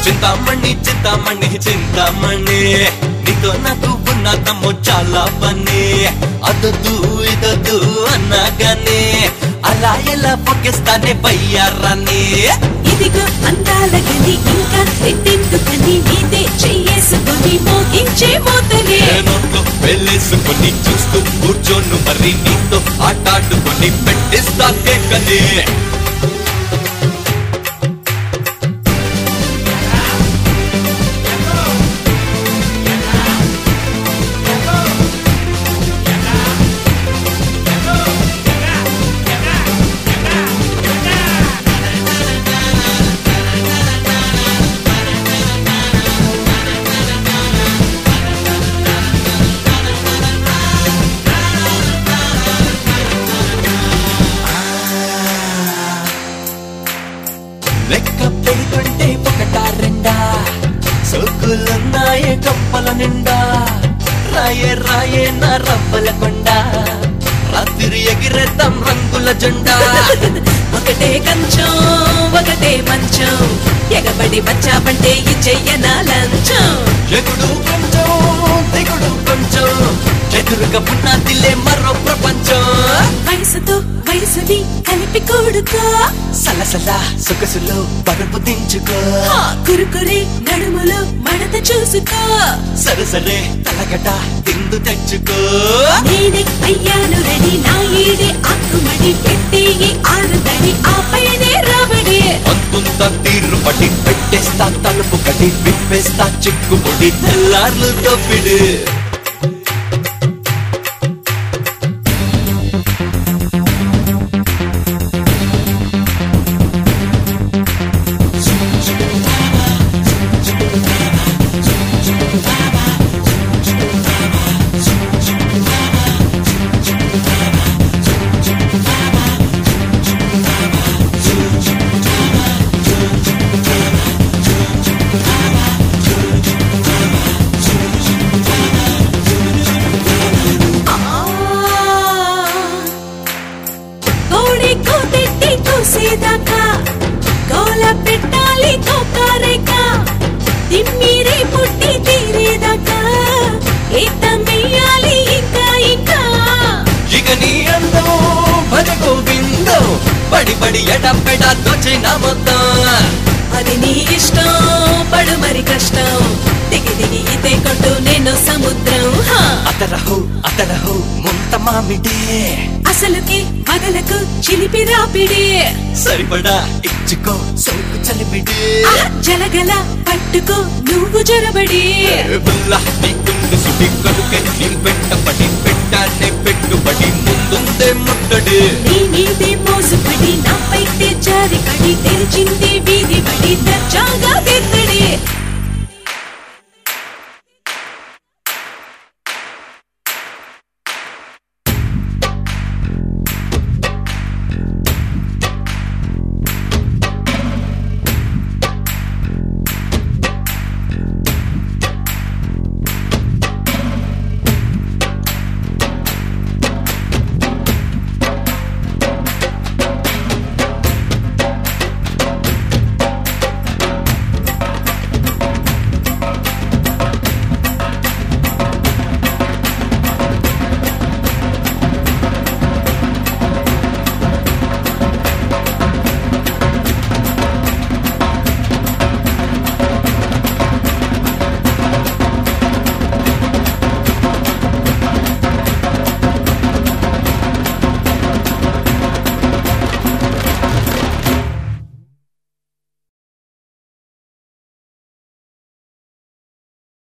చింతామణి చింతామణి చింతామణి నీతో నాకు ఉన్న తమ్ము చాలా పని అదొద్దు ఇదొద్దు అన్నాగానే అలా ఎలా పొక్కేస్తానే పయ్యారాన్ని ఇదిగో అందాల గని ఇంకా రెండెందుకని నీదే చెయ్యేసుకొని మోగించే మోతనే నోట్లో వెళ్ళేసుకొని చూస్తూ కూర్చోను మరి నీతో ఆటాడుకొని పెట్టిస్తా కేకనే లెక్క పెడుతుంటే ఒకటా రెండా సోకులున్నాయే కప్పల నిండా రాయే రాయే నా రవ్వల కొండ రాత్రి ఎగిరేద్దాం రంగుల జెండా ఒకటే కంచం ఒకటే మంచం ఎగబడి వచ్చావంటే ఈ చెయ్యనా లంచం ఎగుడు కొంచెం దిగుడు కొంచెం ఎదురుగా ఉన్నదిలే మరో ప్రపంచం వయసుతో వయసుని కలిపి కూడుకో సలసల సొగసులో పరుపు దించుకో ఆ కురుకురే నడుములో మడత చూసుకో సరసరే తలగట తిందు తెచ్చుకో నేనే అయ్యాను రెడీ నా ఈడే ఆకుమడి పెట్టే ఈ ఆరుదడి ఆ పైనే రాబడి అంతుంత తీరు పడి పెట్టేస్తా తలుపు కడి విప్పేస్తా చిక్కుముడి తెల్లార్లు తప్పిడు కోడి కోతెట్టి కోసేదాకా గోల పెట్టాలి కోకారేక తిమ్మిరి పుట్టి తీరేదాకా ఏతమెయ్యాలి ఇంకా ఇంకా ఇక నీ అందం భజ గోవిందో పడి పడి ఎడపెడ దోచిన మొత్తం అది నీ ఇష్టం పడు మరి కష్టం దిగి దిగి ఇదే కొట్టు నేను సముద్రం హా. అతరహు అతరహు ముంత మామిడే అసలుకి పగలకు చిలిపి రాపిడి సరిపడా ఇచ్చుకో సోకు చలిమిడే ఆ జలగల పట్టుకో నువ్వు జొరబడి బుల్ల నీకుంది సుడి కడుకే నీ వెంటపడి పెట్టానే పెట్టుబడి ముందుందే ముట్టడి నీ మీదే మోసుపడి నాపైతే జారి పడి తెరిచింది వీధి పడి దర్జాగా తిద్దడి